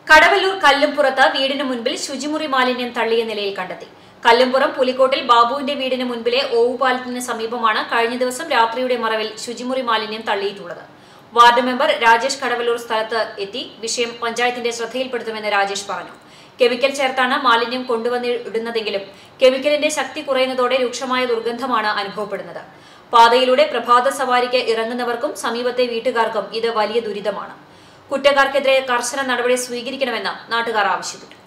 കടവല്ലൂർ കല്ലുംപുറത്ത് വീടിന് മുൻപിൽ ശുചിമുറി മാലിന്യം തള്ളിയ നിലയിൽ കണ്ടെത്തി കല്ലുംപുറം പുലിക്കോട്ടിൽ ബാബുവിന്റെ വീടിന് മുൻപിലെ ഓവുപാലത്തിന് സമീപമാണ് കഴിഞ്ഞ ദിവസം രാത്രിയുടെ മറവിൽ ശുചിമുറി മാലിന്യം തള്ളിയിട്ടുള്ളത് വാർഡ് മെമ്പർ രാജേഷ് കടവല്ലൂർ സ്ഥലത്ത് എത്തി വിഷയം പഞ്ചായത്തിന്റെ ശ്രദ്ധയിൽപ്പെടുത്തുമെന്ന് രാജേഷ് പറഞ്ഞു കെമിക്കൽ ചേർത്താണ് മാലിന്യം കൊണ്ടുവന്നിടുന്നതെങ്കിലും കെമിക്കലിന്റെ ശക്തി കുറയുന്നതോടെ രൂക്ഷമായ ദുർഗന്ധമാണ് അനുഭവപ്പെടുന്നത് പാതയിലൂടെ പ്രഭാത സവാരിക്ക് ഇറങ്ങുന്നവർക്കും സമീപത്തെ വീട്ടുകാർക്കും ഇത് വലിയ ദുരിതമാണ് കുറ്റക്കാർക്കെതിരെ കർശന നടപടി സ്വീകരിക്കണമെന്ന് നാട്ടുകാർ ആവശ്യപ്പെട്ടു